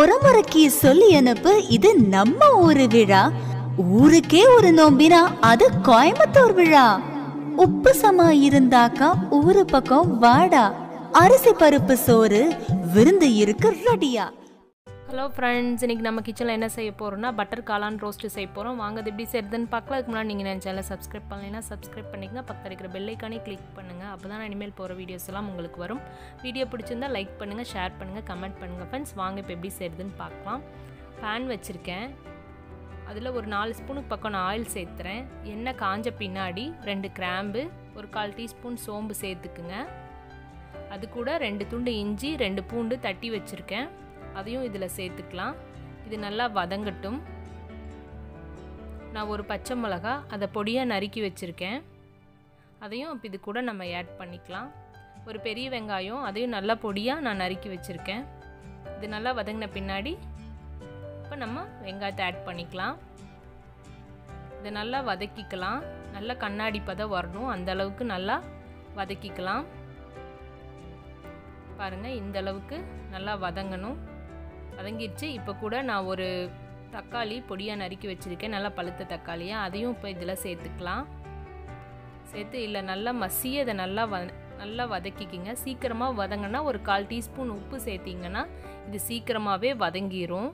முறைக்கு சொல்லி அனுப்பு இது நம்ம ஊரு விழா ஊருக்கே ஒரு நோம்பினா அது கோயம்புத்தூர் விழா உப்பு சமா இருந்தாக்கா ஊரு பக்கம் வாடா அரிசி பருப்பு சோறு விருந்து இருக்கு ரெடியா ஹலோ ஃப்ரெண்ட்ஸ் இன்றைக்கி நம்ம கிச்சனில் என்ன செய்ய போகிறோம்னா பட்டர் காளான் ரோஸ்ட்டு செய்ய போகிறோம் வாங்க அது எப்படி செய்யுதுன்னு பார்க்கலாம் அதுக்கு முன்னாடி நீங்கள் என் சேனலை சப்ஸ்கிரைப் பண்ணலைன்னா சப்ஸ்கிரைப் பண்ணிக்கங்க பக்கத்தில் இருக்கிற பெல்லைக்கானே கிளிக் பண்ணுங்கள் அப்போ தான் நான் இனிமேல் போகிற வீடியோஸ் எல்லாம் உங்களுக்கு வரும் வீடியோ பிடிச்சிருந்தா லைக் பண்ணுங்கள் ஷேர் பண்ணுங்கள் கமெண்ட் பண்ணுங்கள் ஃப்ரெண்ட்ஸ் வாங்க இப்போ எப்படி செய்யுதுன்னு பார்க்கலாம் பேன் வச்சுருக்கேன் அதில் ஒரு நாலு ஸ்பூனுக்கு பக்கம் நான் ஆயில் சேர்த்துறேன் எண்ணெய் காஞ்ச பின்னாடி ரெண்டு கிராம்பு ஒரு கால் டீஸ்பூன் சோம்பு சேர்த்துக்குங்க அது கூட ரெண்டு துண்டு இஞ்சி ரெண்டு பூண்டு தட்டி வச்சுருக்கேன் அதையும் இதில் சேர்த்துக்கலாம் இது நல்லா வதங்கட்டும் நான் ஒரு பச்சை மிளகா அதை பொடியாக நறுக்கி வச்சுருக்கேன் அதையும் இப்போ இது கூட நம்ம ஆட் பண்ணிக்கலாம் ஒரு பெரிய வெங்காயம் அதையும் நல்லா பொடியாக நான் நறுக்கி வச்சுருக்கேன் இது நல்லா வதங்கின பின்னாடி இப்போ நம்ம வெங்காயத்தை ஆட் பண்ணிக்கலாம் இதை நல்லா வதக்கிக்கலாம் நல்லா கண்ணாடி பதம் வரணும் அந்த அளவுக்கு நல்லா வதக்கிக்கலாம் பாருங்கள் இந்த அளவுக்கு நல்லா வதங்கணும் வதங்கிடுச்சு இப்போ கூட நான் ஒரு தக்காளி பொடியாக நறுக்கி வச்சுருக்கேன் நல்லா பழுத்த தக்காளியாக அதையும் இப்போ இதில் சேர்த்துக்கலாம் சேர்த்து இல்லை நல்லா மசிய இதை நல்லா வ நல்லா வதக்கிக்கிங்க சீக்கிரமாக வதங்கினா ஒரு கால் டீஸ்பூன் உப்பு சேர்த்திங்கன்னா இது சீக்கிரமாகவே வதங்கிரும்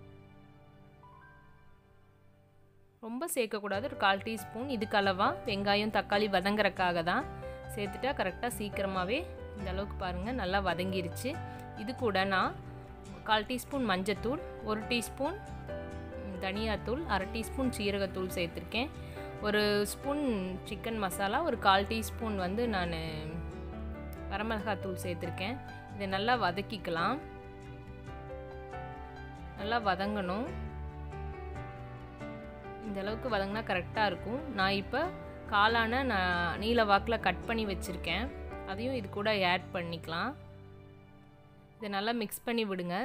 ரொம்ப சேர்க்கக்கூடாது ஒரு கால் டீஸ்பூன் இதுக்கு அளவாக வெங்காயம் தக்காளி வதங்குறக்காக தான் சேர்த்துட்டா கரெக்டாக சீக்கிரமாகவே இந்த அளவுக்கு பாருங்கள் நல்லா வதங்கிருச்சு இது கூட நான் கால் டீஸ்பூன் மஞ்சத்தூள் ஒரு டீஸ்பூன் தனியாத்தூள் அரை டீஸ்பூன் சீரகத்தூள் சேர்த்துருக்கேன் ஒரு ஸ்பூன் சிக்கன் மசாலா ஒரு கால் டீஸ்பூன் வந்து நான் வரமிளகாத்தூள் சேர்த்துருக்கேன் இதை நல்லா வதக்கிக்கலாம் நல்லா வதங்கணும் இந்த அளவுக்கு வதங்கினா கரெக்டாக இருக்கும் நான் இப்போ காளான நான் நீல வாக்கில் கட் பண்ணி வச்சுருக்கேன் அதையும் இது கூட ஆட் பண்ணிக்கலாம் இதை நல்லா மிக்ஸ் பண்ணி விடுங்க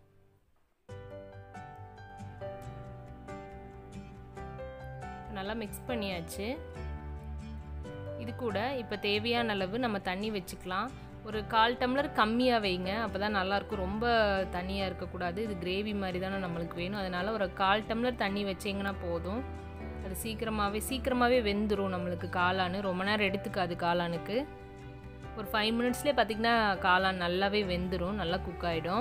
நல்லா மிக்ஸ் பண்ணியாச்சு இது கூட இப்போ தேவையான அளவு நம்ம தண்ணி வச்சுக்கலாம் ஒரு கால் டம்ளர் கம்மியாக வைங்க அப்போ தான் நல்லாயிருக்கும் ரொம்ப தண்ணியாக இருக்கக்கூடாது இது கிரேவி மாதிரி தானே நம்மளுக்கு வேணும் அதனால் ஒரு கால் டம்ளர் தண்ணி வச்சிங்கன்னா போதும் அது சீக்கிரமாகவே சீக்கிரமாகவே வெந்துடும் நம்மளுக்கு காளான் ரொம்ப நேரம் எடுத்துக்காது காளானுக்கு ஒரு ஃபைவ் மினிட்ஸ்லேயே பார்த்திங்கன்னா காளான் நல்லாவே வெந்துடும் நல்லா குக் ஆகிடும்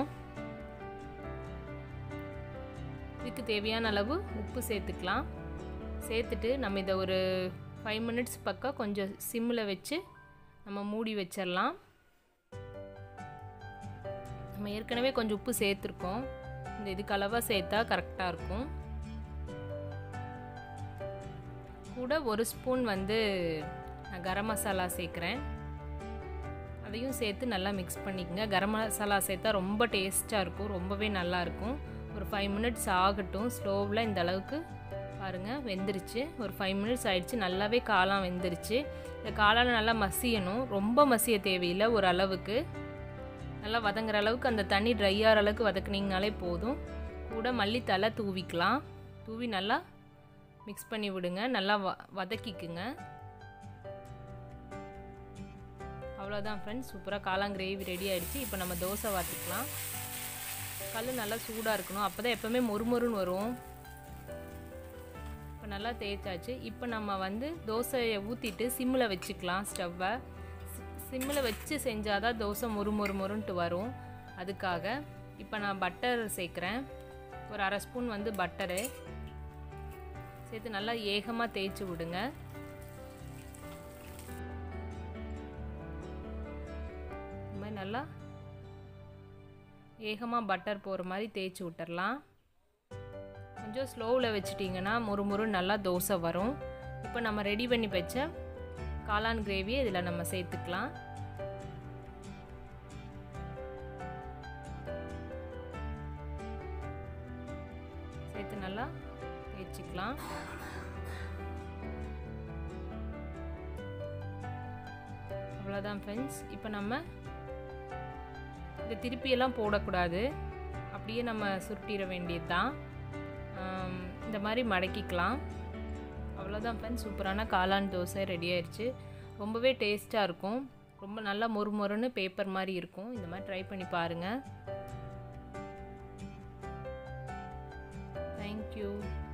இதுக்கு தேவையான அளவு உப்பு சேர்த்துக்கலாம் சேர்த்துட்டு நம்ம இதை ஒரு ஃபைவ் மினிட்ஸ் பக்கம் கொஞ்சம் சிம்மில் வச்சு நம்ம மூடி வச்சிடலாம் நம்ம ஏற்கனவே கொஞ்சம் உப்பு சேர்த்துருக்கோம் இந்த இதுக்கு அளவாக சேர்த்தா கரெக்டாக இருக்கும் கூட ஒரு ஸ்பூன் வந்து நான் கரம் மசாலா சேர்க்குறேன் அதையும் சேர்த்து நல்லா மிக்ஸ் பண்ணிக்கோங்க கரம் மசாலா சேர்த்தா ரொம்ப டேஸ்ட்டாக இருக்கும் ரொம்பவே நல்லாயிருக்கும் ஒரு ஃபைவ் மினிட்ஸ் ஆகட்டும் ஸ்லோவில் இந்த அளவுக்கு பாருங்கள் வெந்துருச்சு ஒரு ஃபைவ் மினிட்ஸ் ஆயிடுச்சு நல்லாவே காளான் வெந்துருச்சு இந்த காளானை நல்லா மசியணும் ரொம்ப மசிய தேவையில்லை ஒரு அளவுக்கு நல்லா வதங்குற அளவுக்கு அந்த தண்ணி ட்ரை ஆகிற அளவுக்கு வதக்குனீங்கனாலே போதும் கூட மல்லித்தலை தூவிக்கலாம் தூவி நல்லா மிக்ஸ் பண்ணி விடுங்க நல்லா வ வதக்கிக்குங்க அவ்வளோதான் ஃப்ரெண்ட்ஸ் சூப்பராக காளான் கிரேவி ரெடி ஆகிடுச்சு இப்போ நம்ம தோசை வாத்திக்கலாம் கல் நல்லா சூடாக இருக்கணும் அப்போ தான் எப்போவுமே மொறுமொறுன்னு வரும் இப்போ நல்லா தேய்ச்சாச்சு இப்போ நம்ம வந்து தோசையை ஊற்றிட்டு சிம்மில் வச்சுக்கலாம் ஸ்டவ்வை சிம்மில் வச்சு செஞ்சால் தான் தோசை மொறு மொறு மொறுன்ட்டு வரும் அதுக்காக இப்போ நான் பட்டர் சேர்க்குறேன் ஒரு அரை ஸ்பூன் வந்து பட்டரு சேர்த்து நல்லா ஏகமாக தேய்ச்சி விடுங்க இந்த மாதிரி நல்லா ஏகமாக பட்டர் போகிற மாதிரி தேய்ச்சி விட்டுறலாம் கொஞ்சம் ஸ்லோவில் வச்சுட்டிங்கன்னா முறு முறு நல்லா தோசை வரும் இப்போ நம்ம ரெடி பண்ணி வச்ச காளான் கிரேவியை இதில் நம்ம சேர்த்துக்கலாம் சேர்த்து நல்லா தேய்ச்சிக்கலாம் அவ்வளோதான் ஃப்ரெண்ட்ஸ் இப்போ நம்ம இந்த திருப்பியெல்லாம் போடக்கூடாது அப்படியே நம்ம சுருட்டிட வேண்டியது தான் இந்த மாதிரி மடக்கிக்கலாம் அவ்வளோதான் ஃப்ரெண்ட்ஸ் சூப்பரான காளான் தோசை ரெடி ஆயிடுச்சு ரொம்பவே டேஸ்ட்டாக இருக்கும் ரொம்ப நல்லா மொறு மொறுன்னு பேப்பர் மாதிரி இருக்கும் இந்த மாதிரி ட்ரை பண்ணி பாருங்கள் தேங்க்யூ